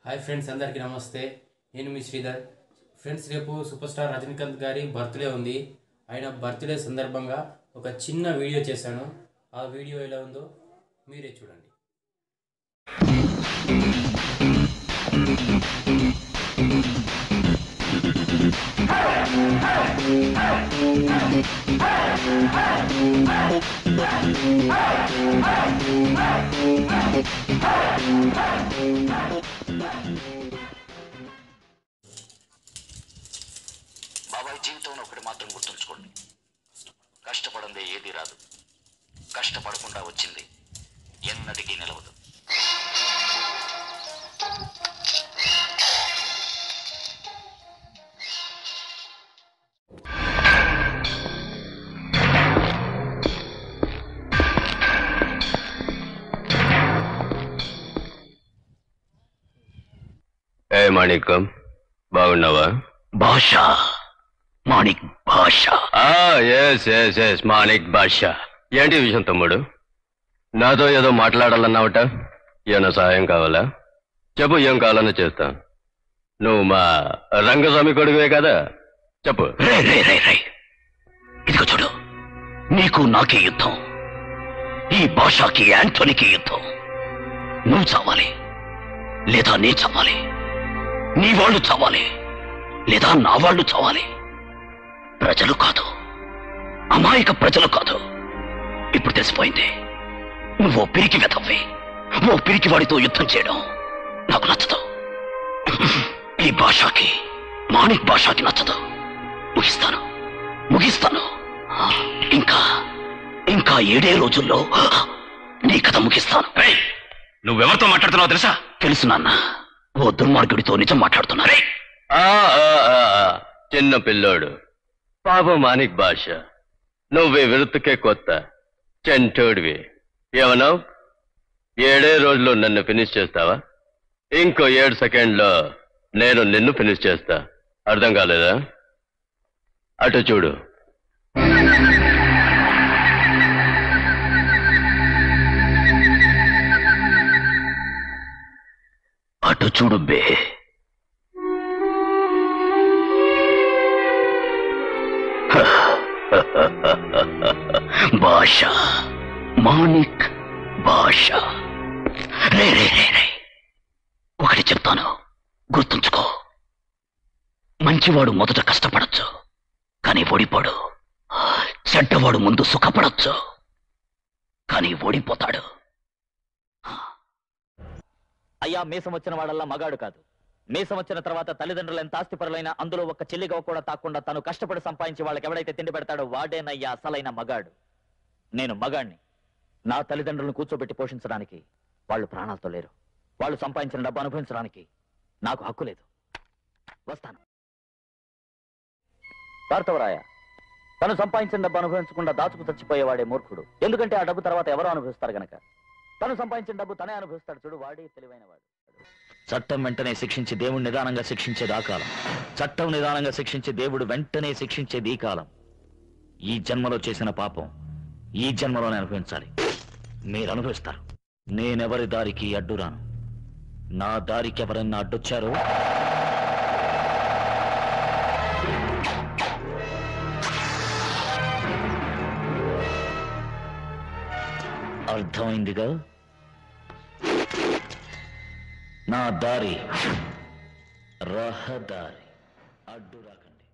hi friends అందరికీ నమస్తే నేను మీ శ్రీధర్ ఫ్రెండ్స్ రేపు సూపర్ స్టార్ రజనీకాంత్ గారి బర్త్డే ఉంది ఆయన బర్త్డే సందర్భంగా ఒక చిన్న వీడియో చేశాను ఆ వీడియో ఎలా ఉందో మీరే చూడండి బాబాయ్ జీవితంలో ఒకటి మాత్రం గుర్తుంచుకోండి కష్టపడందే ఏది రాదు కష్టపడకుండా వచ్చింది ఎన్నటికీ నిలవదు ఏ మాణిక్యం బాగున్నావా Baasha Manik Baasha yes yes yes Manik Baasha ఏంటి విషయం తమ్ముడు నాతో ఏదో మాట్లాడాలన్నావట ఏమైనా సహాయం కావాలా చెప్పు ఏం కావాలన్నా చేస్తా నువ్వు మా రంగస్వామి కొడుకువే కదా చెప్పు రే రే రే రే ఇదిగో చూడు నీకు నాకే యుద్ధం ఈ భాషకి యాంటోనీకి యుద్ధం నువ్వు చావాలి లేదా నీ చావాలి నీ వాళ్ళు చావాలి లేదా నా వాళ్ళు చావాలి ప్రజలు కాదు అమాయక ప్రజలు కాదు ఇప్పుడు తెలిసిపోయింది నువ్వు ఓ పిరికి వెతవ్వి ఓ పిరికి వాడితో యుద్ధం చేయడం నాకు నచ్చదు ఈ భాషకి మాణిక్ భాషకి నచ్చదు ముగిస్తాను ముగిస్తాను ఇంకా ఇంకా ఏడే రోజుల్లో నీ కథ ముగిస్తాను నువ్వెవరితో మాట్లాడుతున్నావు తెలుసా తెలుసు నాన్న ఓ దుర్మార్గుడితో నిజం మాట్లాడుతున్నారే ఆ, ఆ, ఆ, ఆ, చిన్న పిల్లోడు పాప మాణిక్ భాష నువ్వు విరుతుకే కొత్త చెంటోడివి ఏమన్నావు ఏడే రోజుల్లో నన్ను ఫినిష్ చేస్తావా ఇంకో ఏడు సెకండ్లో నేను నిన్ను ఫినిష్ చేస్తా అర్థం కాలేదా అటు చూడు అటు చూడు బే భాష మాణిక్ భాష రే రే రే రే ఒకటి చెప్తాను గుర్తుంచుకో మంచివాడు మొదట కష్టపడచ్చు కానీ ఓడిపోడు చెడ్డవాడు ముందు సుఖపడచ్చు కానీ ఓడిపోతాడు అయ్యా మీసం వచ్చిన వాడల్లా మగాడు కాదు మీసం వచ్చిన తర్వాత తల్లిదండ్రులు ఎంత ఆస్తిపరులైనా అందులో ఒక చెల్లిగా కూడా తాకుండా తను కష్టపడి సంపాదించి వాళ్ళకి ఎవడైతే తిండి పెడతాడో వాడేనయ్యా అసలైన మగాడు నేను మగాడిని నా తల్లిదండ్రులను కూర్చోబెట్టి పోషించడానికి వాళ్ళు ప్రాణాలతో లేరు వాళ్ళు సంపాదించిన డబ్బు అనుభవించడానికి నాకు హక్కు లేదు వస్తాను భార్తవరాయ తను సంపాదించిన డబ్బు అనుభవించకుండా దాచుకు చచ్చిపోయేవాడే మూర్ఖుడు ఎందుకంటే ఆ డబ్బు తర్వాత ఎవరో అనుభవిస్తారు గనక తను సంపాదించిన డబ్బు తనే అనుభవిస్తాడు చూడు వాడే తెలివైన వాడు చట్టం వెంటనే శిక్షించి దేవుడు నిదానంగా శిక్షించేది ఆ కాలం చట్టం నిదానంగా శిక్షించి దేవుడు వెంటనే శిక్షించేది ఈ కాలం ఈ జన్మలో చేసిన పాపం ఈ జన్మలోనే అనుభవించాలి మీరు అనుభవిస్తారు నేనెవరి దారికి అడ్డురాను నా దారికి ఎవరన్నా అడ్డొచ్చారో అర్థమైందిగా నా దారి రహదారి అడ్డు రాకండి